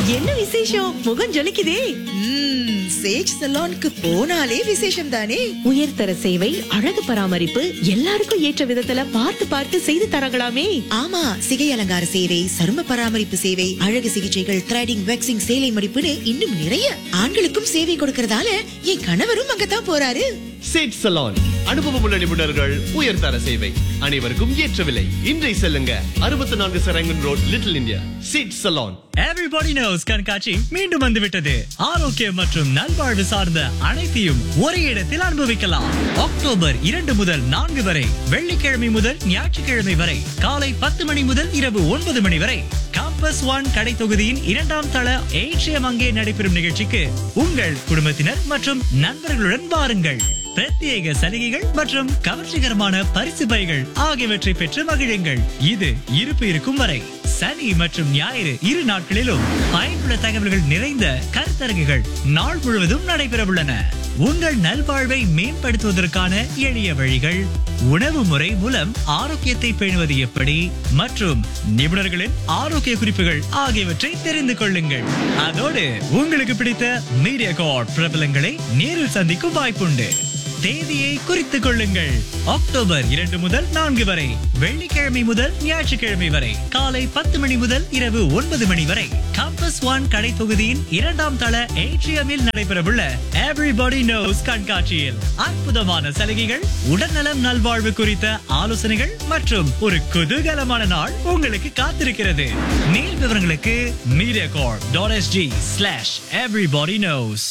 என்ன விசேஷம் முகம் ஜொலிக்குதே ம்ம், சேஜ் சலோனுக்கு போனாலே விசேஷம் தானே உயர்தர சேவை அழகு பராமரிப்பு எல்லாருக்கும் ஏற்ற விதத்துல பார்த்து பார்த்து செய்து தராங்களாமே ஆமா சிகை அலங்கார சேவை சரும பராமரிப்பு சேவை அழகு சிகிச்சைகள் த்ரெடிங் வேக்சிங் சேலை மடிப்புன்னு இன்னும் நிறைய ஆண்களுக்கும் சேவை கொடுக்கறதால என் கணவரும் அங்கதான் போறாரு சேட் சலான் அனுபவமுள்ள நிபுணர்கள் உயர்தர சேவை அனைவருக்கும் ஏற்ற விலை இன்றை செல்லுங்க அறுபத்தி நான்கு சரங்கன் ரோட் லிட்டில் இந்தியா சேட் சலான் எவ்ரிபடி நோஸ் கண்காட்சி மீண்டும் வந்துவிட்டது ஆரோக்கியம் மற்றும் நல்வாழ்வு சார்ந்த அனைத்தையும் ஒரே இடத்தில் அனுபவிக்கலாம் அக்டோபர் இரண்டு முதல் நான்கு வரை வெள்ளிக்கிழமை முதல் ஞாயிற்றுக்கிழமை வரை காலை பத்து மணி முதல் இரவு ஒன்பது மணி வரை காம்பஸ் ஒன் கடை தொகுதியின் இரண்டாம் தள ஏற்றியம் அங்கே நடைபெறும் நிகழ்ச்சிக்கு உங்கள் குடும்பத்தினர் மற்றும் நண்பர்களுடன் வாருங்கள் பிரத்யேக சலுகைகள் மற்றும் கவர்ச்சிகரமான பரிசு பைகள் ஆகியவற்றை பெற்று மகிழுங்கள் இது இருப்பு இருக்கும் வரை சனி மற்றும் ஞாயிறு இரு நாட்களிலும் பயனுள்ள தகவல்கள் நிறைந்த கருத்தரங்குகள் நாள் முழுவதும் நடைபெறவுள்ளன உங்கள் நல்வாழ்வை மேம்படுத்துவதற்கான எளிய வழிகள் உணவு முறை மூலம் ஆரோக்கியத்தை பேணுவது எப்படி மற்றும் நிபுணர்களின் ஆரோக்கிய குறிப்புகள் ஆகியவற்றை தெரிந்து கொள்ளுங்கள் அதோடு உங்களுக்கு பிடித்த மீடியா கார்ட் பிரபலங்களை நேரில் சந்திக்கும் வாய்ப்புண்டு தேதியை குறித்துக் கொள்ளுங்கள் அக்டோபர் இரண்டு முதல் நான்கு வரை வெள்ளிக்கிழமை முதல் ஞாயிற்றுக்கிழமை வரை காலை பத்து மணி முதல் இரவு ஒன்பது மணி வரை கம்பஸ் ஒன் கடை தொகுதியின் இரண்டாம் தள ஏட்ரியமில் நடைபெறவுள்ள எவ்ரிபடி நோஸ் கண்காட்சியில் அற்புதமான சலுகைகள் உடல்நலம் நல்வாழ்வு குறித்த ஆலோசனைகள் மற்றும் ஒரு குதூகலமான நாள் உங்களுக்கு காத்திருக்கிறது மேல் விவரங்களுக்கு Mediacorp dot S G slash everybody knows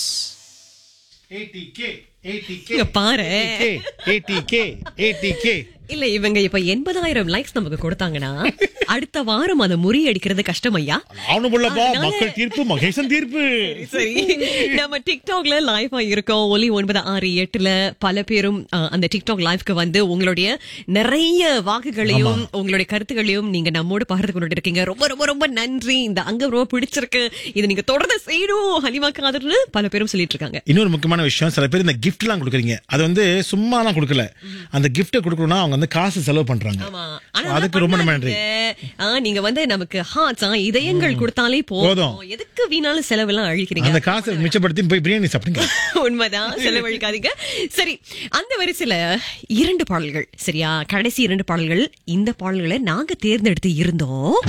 இங்க பாரு ATK, ATK. இல்ல இவங்க இப்ப எண்பதாயிரம் லைக்ஸ் நமக்கு கொடுத்தாங்கன்னா அடுத்த வாரம் அதை முறியடிக்கிறது கஷ்டம் ஐயா அவனு புள்ளப்பா அதனால- மக்கள் தீர்ப்பு மகேசன் தீர்ப்பு சரி நம்ம டிக்டாக்ல லைவா இருக்கோம் ஒலி ஒன்பது ஆறு எட்டுல பல பேரும் அஹ், அந்த டிக்டாக் லைவ்க்கு வந்து உங்களுடைய நிறைய வாக்குகளையும் உங்களுடைய கருத்துகளையும் நீங்க நம்மோடு பகிர்ந்து கொண்டு இருக்கீங்க ரொம்ப ரொம்ப ரொம்ப நன்றி இந்த அங்கம் ரொம்ப பிடிச்சிருக்கு இதை நீங்க தொடர்ந்து செய்யணும் ஹனிமா காதர்னு பல பேரும் சொல்லிட்டு இருக்காங்க இன்னொரு முக்கியமான விஷயம் சில பேர் இந்த கிஃப்ட் எல்லாம் கொடுக்குறீங்க அது வந்து சும்மா எல்லாம் கொடுக்கல அந்த கிஃப்ட்டை கொடுக்கணும்னா அவங்க வந்து காசு செலவு பண்றாங்க ஆமா. ஆனா அதுக்கு ரொம்ப ரொம்ப நன்றி பண்ணாதீங்க. ஆ, நீங்க வந்து நமக்கு ஹார்ட்ஸ் இதயங்கள் கொடுத்தாலே போதும் போதும். எதுக்கு வீணாலும் செலவெல்லாம் அழிக்கிறீங்க அந்த காசை மிச்சப்படுத்தி போய் பிரியாணி சாப்பிடுங்க உண்மைதான் செலவழிக்காதீங்க சரி அந்த வரிசையில இரண்டு பாடல்கள் சரியா கடைசி இரண்டு பாடல்கள் இந்த பாடல்களை நாங்க தேர்ந்தெடுத்து இருந்தோம்